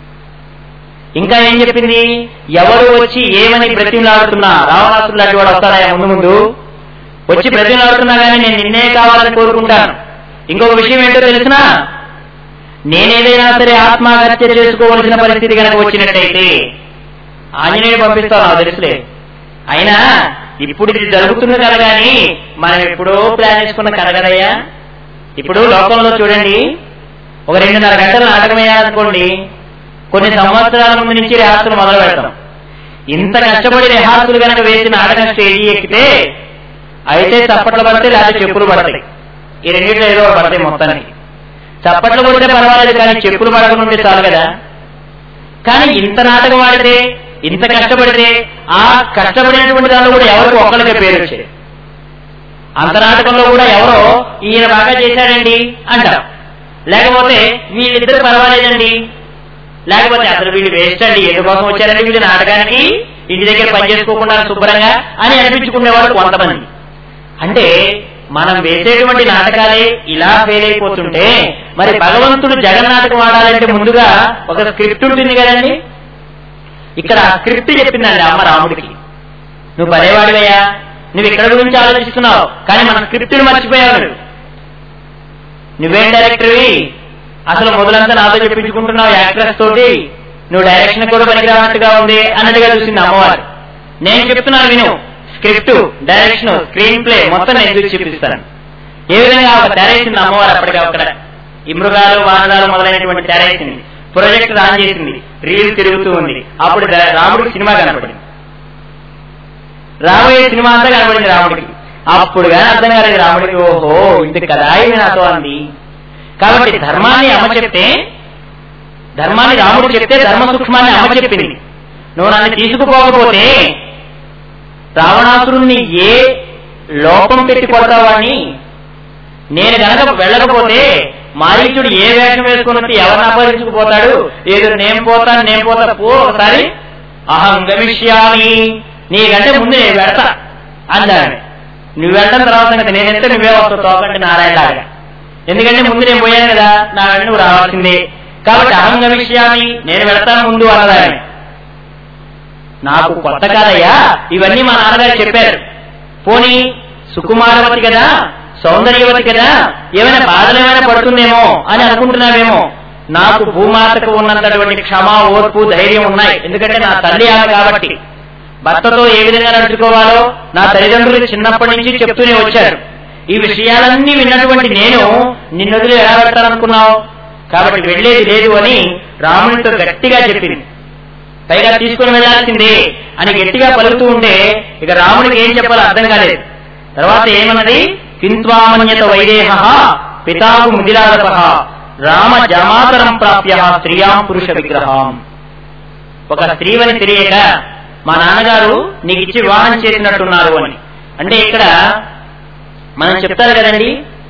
ఇంకా ఏం చెప్పింది ఎవరు వచ్చి ఏమని బ్రతిమలాడుతున్నా రావణాసుడు లాంటి వాడు వస్తాడా ముందు ముందు వచ్చి బ్రతిమలాడుతున్నా కానీ నేను నిన్నే కావాలని కోరుకుంటాను ఇంకొక విషయం ఏంటో తెలిసినా నేనేదైనా సరే ఆత్మహత్య చేసుకోవలసిన పరిస్థితి కనుక వచ్చినట్టయితే ఆంజనేయుడు పంపిస్తాను నాకు తెలుసులే అయినా ఇప్పుడు ఇది జరుగుతుంది కదా కానీ మనం ఎప్పుడో ప్లాన్ చేసుకున్న కలగదయ్యా ఇప్పుడు లోకంలో చూడండి ఒక రెండున్నర గంటలు నాటకం వేయాలనుకోండి కొన్ని సంవత్సరాల ముందు నుంచి రిహార్సల్ మొదలు పెడతాం ఇంత కష్టపడి రిహార్సల్ కనుక వేసి నాటకం స్టేజీ ఎక్కితే అయితే చప్పట్లు పడితే లేకపోతే చెప్పులు పడతాయి ఈ రెండింటిలో ఏదో ఒకటి పడతాయి మొత్తానికి చప్పట్లు కొడితే పర్వాలేదు కానీ చెప్పులు పడకుండా చాలు కదా కానీ ఇంత నాటకం ఆడితే ఇంత కష్టపడితే ఆ కష్టపడినటువంటి దానిలో కూడా ఎవరికి ఒక్కరికే పేరు వచ్చేది అంత నాటకంలో కూడా ఎవరో ఈయన బాగా చేశాడండి అంటారు లేకపోతే వీళ్ళిద్దరు పర్వాలేదండి లేకపోతే అసలు వీళ్ళు వేస్ట్ అండి ఎందుకోసం వచ్చారండి వీళ్ళు నాటకానికి ఇంటి దగ్గర పని చేసుకోకుండా శుభ్రంగా అని అనిపించుకునేవాడు కొంతమంది అంటే మనం వేసేటువంటి నాటకాలే ఇలా ఫెయిల్ అయిపోతుంటే మరి భగవంతుడు జగన్నాటకం ఆడాలంటే ముందుగా ఒక స్క్రిప్ట్ ఉంటుంది కదండి ఇక్కడ ఆ స్క్రిప్ట్ చెప్పిందండి అమ్మ రాముడికి నువ్వు పదేవాడివయ్యా నువ్వు ఇక్కడ గురించి ఆలోచిస్తున్నావు కానీ మన స్క్రిప్ట్ని మర్చిపోయావు నువ్వు నువ్వేం డైరెక్టర్వి అసలు మొదలంతా నాతో చెప్పించుకుంటున్నావు యాక్ట్రెస్ తోటి నువ్వు డైరెక్షన్ కూడా పనికిరానట్టుగా ఉంది అన్నట్టుగా చూసింది అమ్మవారు నేను చెప్తున్నాను విను స్క్రిప్ట్ డైరెక్షన్ స్క్రీన్ ప్లే మొత్తం నేను చూసి చూపిస్తాను ఏ విధంగా ఒక తెరేసింది అమ్మవారు అప్పటికి అక్కడ ఈ మృగాలు వానరాలు మొదలైనటువంటి తెరేసింది ప్రొజెక్ట్ ఆన్ చేసింది రీల్ తిరుగుతూ ఉంది అప్పుడు ద- రాముడికి సినిమా కనపడింది రాబోయే సినిమా అంతా కనపడింది రాముడికి అప్పుడు కానీ అర్థం కాలేదు రాముడికి ఓహో ఇంటి కదా ఇది నాతో అంది కాబట్టి ధర్మాన్ని అమ్మ చెప్తే ధర్మాన్ని రాముడు చెప్తే ధర్మ సూక్ష్మాన్ని అమ్మ చెప్పింది నువ్వు నన్ను తీసుకుపోకపోతే రావణాసురుణ్ణి ఏ లోపం పెట్టి కొడతావని నేను గనక వెళ్ళకపోతే మారీచుడు ఏ వేషం వేసుకుని వచ్చి ఎవరిని అపహరించుకుపోతాడు ఏదో నేను పోతాను నేను పోతా పో ఒకసారి అహం గమిష్యామి నీకంటే ముందు నేను వెడతా అందాడు నువ్వు వెళ్ళడం తర్వాత సంగతి నేనెంత నువ్వే వస్తావు తోకండి నారాయణలాగా ఎందుకంటే ముందు నేను పోయాను కదా నా వెంట నువ్వు రావాల్సిందే కాబట్టి అహం గమిష్యామి నేను వెళ్తాను ముందు అన్నదాన్ని నాకు కొత్త కాదయ్యా ఇవన్నీ మా నాన్నగారు చెప్పారు పోనీ సుకుమారవతి కదా సౌందర్యవతి కదా ఏమైనా బాధలు ఏమైనా పడుతుందేమో అని అనుకుంటున్నావేమో నాకు భూమాతకు ఉన్నటువంటి క్షమ ఓర్పు ధైర్యం ఉన్నాయి ఎందుకంటే నా తల్లి ఆమె కాబట్టి భర్తతో ఏ విధంగా నడుచుకోవాలో నా తల్లిదండ్రులు చిన్నప్పటి నుంచి చెప్తూనే వచ్చారు ఈ విషయాలన్నీ విన్నటువంటి నేను నిన్ను వదిలి ఎలా పెట్టాలనుకున్నావు కాబట్టి వెళ్ళేది లేదు అని రామునితో గట్టిగా చెప్పింది పైగా తీసుకుని వెళ్లాల్సిందే అని గట్టిగా పలుకుతూ ఉంటే ఇక రాముడికి ఏం చెప్పాలో అర్థం కాలేదు తర్వాత ఏమన్నది కింత్వామన్యత వైదేహ పితాకు ముదిరాదప రామ జమాతరం ప్రాప్య స్త్రీయాం పురుష విగ్రహం ఒక స్త్రీవని తెలియక మా నాన్నగారు నీకు ఇచ్చి వివాహం చేసినట్టున్నారు అని అంటే ఇక్కడ మనం చెప్తారు కదండి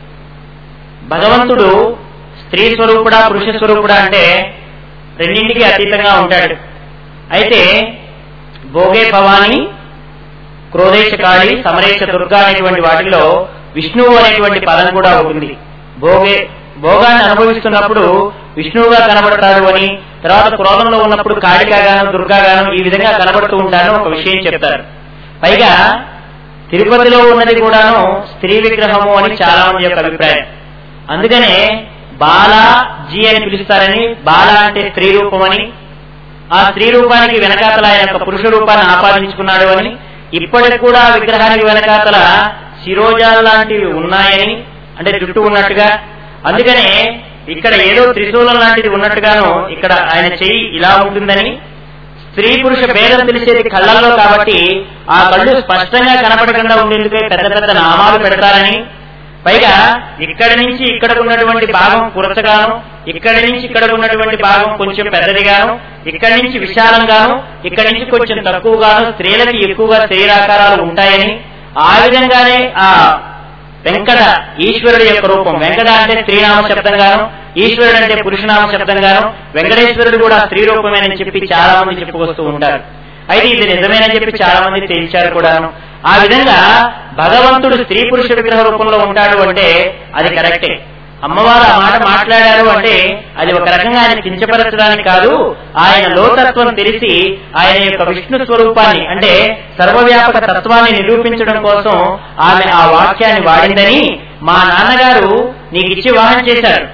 భగవంతుడు స్త్రీ స్వరూపుడా పురుష స్వరూపుడా అంటే రెండింటికి అతీతంగా ఉంటాడు అయితే భోగే భవాని క్రోధేశ కాళి సమరేశ దుర్గా అనేటువంటి వాటిలో విష్ణువు అనేటువంటి పదం కూడా ఉంటుంది భోగే భోగాన్ని అనుభవిస్తున్నప్పుడు విష్ణువుగా కనబడతాడు అని తర్వాత క్రోధంలో ఉన్నప్పుడు కాళికాగాను దుర్గాగాను ఈ విధంగా కనబడుతూ ఉంటాను ఒక విషయం చెప్తారు పైగా తిరుపతిలో ఉన్నది కూడాను స్త్రీ విగ్రహము అని చాలా మంది యొక్క అభిప్రాయం అందుకనే బాల జీ అని పిలుస్తారని బాల అంటే స్త్రీ రూపమని ఆ స్త్రీ రూపానికి వెనకాతల ఆయన యొక్క పురుష రూపాన్ని ఆపాదించుకున్నాడు అని ఇప్పటికి కూడా ఆ విగ్రహానికి వెనకాతల శిరోజాలు లాంటివి ఉన్నాయని అంటే జుట్టు ఉన్నట్టుగా అందుకనే ఇక్కడ ఏదో త్రిశూలం లాంటిది ఉన్నట్టుగాను ఇక్కడ ఆయన చెయ్యి ఇలా ఉంటుందని స్త్రీ పురుష భేదం తెలిసేది కళ్ళల్లో కాబట్టి ఆ కళ్ళు స్పష్టంగా కనపడకుండా ఉండేందుకే పెద్ద పెద్ద నామాలు పెడతారని పైగా ఇక్కడి నుంచి ఇక్కడకు ఉన్నటువంటి భాగం కురచగాను ఇక్కడి నుంచి ఇక్కడకు ఉన్నటువంటి భాగం కొంచెం పెద్దదిగాను ఇక్కడి నుంచి విశాలంగాను ఇక్కడి నుంచి కొంచెం తక్కువగాను స్త్రీలకి ఎక్కువగా శరీరాకారాలు ఉంటాయని ఆ విధంగానే ఆ వెంకట ఈశ్వరుడు యొక్క రూపం వెంకట అంటే స్త్రీనామ శబ్దంగాను ఈశ్వరుడు అంటే పురుషనామ శబ్దంగాను వెంకటేశ్వరుడు కూడా స్త్రీ రూపమేనని చెప్పి చాలా మంది చెప్పుకొస్తూ ఉంటారు అయితే ఇది నిజమేనని చెప్పి చాలా మంది తేల్చారు కూడాను ఆ విధంగా భగవంతుడు స్త్రీ పురుష విగ్రహ రూపంలో ఉంటాడు అంటే అది కరెక్టే అమ్మవారు ఆ మాట మాట్లాడారు అంటే అది ఒక రకంగా ఆయన కించపరచడానికి కాదు ఆయన లోతత్వం తెలిసి ఆయన యొక్క విష్ణు స్వరూపాన్ని అంటే సర్వవ్యాపక తత్వాన్ని నిరూపించడం కోసం ఆమె ఆ వాక్యాన్ని వాడిందని మా నాన్నగారు నీకు ఇచ్చి వాహనం చేశారు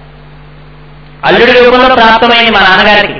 అల్లుడి రూపంలో ప్రాప్తమైంది మా నాన్నగారికి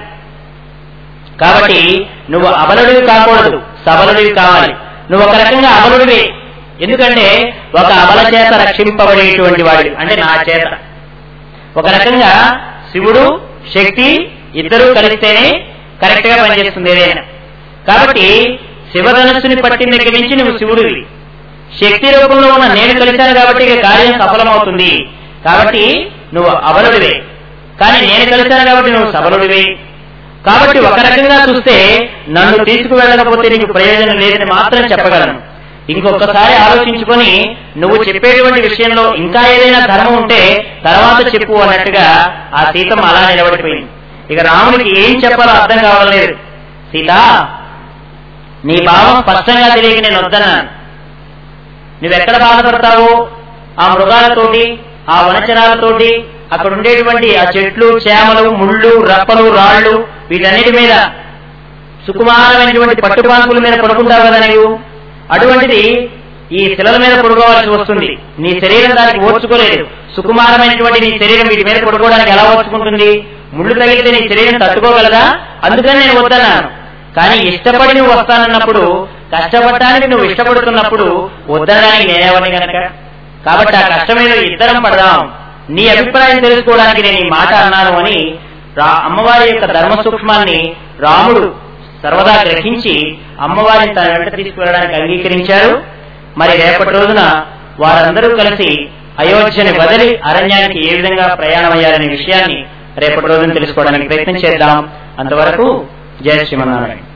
కాబట్టి నువ్వు అబలుడివి కాకూడదు సబలుడివి కావాలి నువ్వు ఒక రకంగా అబలుడివి ఎందుకంటే ఒక అబల చేత రక్షింపబడేటువంటి వాడు అంటే నా చేత ఒక రకంగా శివుడు శక్తి ఇద్దరూ కలిస్తేనే కరెక్ట్ గా పనిచేస్తుంది ఏదైనా కాబట్టి శివధనస్సుని పట్టిన దగ్గర నుంచి నువ్వు శివుడివి శక్తి రూపంలో ఉన్న నేను కలిశాను కాబట్టి ఇక కార్యం సఫలమవుతుంది కాబట్టి నువ్వు అబలుడివే కానీ నేను కలిశాను కాబట్టి నువ్వు సబలుడివే కాబట్టి ఒక రకంగా చూస్తే నన్ను తీసుకువెళ్ళకపోతే నీకు ప్రయోజనం లేదని మాత్రం చెప్పగలను ఇంకొకసారి ఆలోచించుకొని నువ్వు చెప్పేటువంటి విషయంలో ఇంకా ఏదైనా ధర్మం ఉంటే తర్వాత చెప్పు అన్నట్టుగా ఆ సీతమ్మ అలా నిలబడిపోయింది ఇక రాముడికి ఏం చెప్పాలో అర్థం కావలేదు సీత నీ భావం స్పష్టంగా తెలియక నేను వద్దన్నాను నువ్వెక్కడ బాధపడతావో ఆ మృగాలతోటి ఆ వనచరాలతోటి అక్కడ ఉండేటువంటి ఆ చెట్లు చేమలు ముళ్ళు రప్పలు రాళ్ళు వీటన్నిటి మీద సుకుమారమైనటువంటి పట్టుపాన్పుల మీద పడుకుంటావు కదా నీవు అటువంటిది ఈ శిలల మీద పడుకోవాల్సి వస్తుంది నీ శరీరం దానికి ఓర్చుకోలేదు సుకుమారమైనటువంటి నీ శరీరం వీటి మీద పడుకోవడానికి ఎలా ఓర్చుకుంటుంది ముళ్ళు తగిలితే నీ శరీరం తట్టుకోగలదా అందుకని నేను వద్దన్నాను కానీ ఇష్టపడి నువ్వు వస్తానన్నప్పుడు కష్టపడటానికి నువ్వు ఇష్టపడుతున్నప్పుడు వద్దనడానికి నేనేవని గనక కాబట్టి ఆ కష్టమేదో ఇద్దరం పడదాం నీ అభిప్రాయం తెలుసుకోవడానికి నేను ఈ మాట అన్నాను అని రా అమ్మవారి యొక్క ధర్మ సూక్ష్మాన్ని రాముడు సర్వదా గ్రహించి అమ్మవారిని తన వెంట తీసుకువెళ్ళడానికి అంగీకరించారు మరి రేపటి రోజున వారందరూ కలిసి అయోధ్యని వదిలి అరణ్యానికి ఏ విధంగా ప్రయాణమయ్యారనే విషయాన్ని రేపటి రోజున తెలుసుకోవడానికి ప్రయత్నం చేద్దాం అంతవరకు జయ శ్రీమన్నారాయణ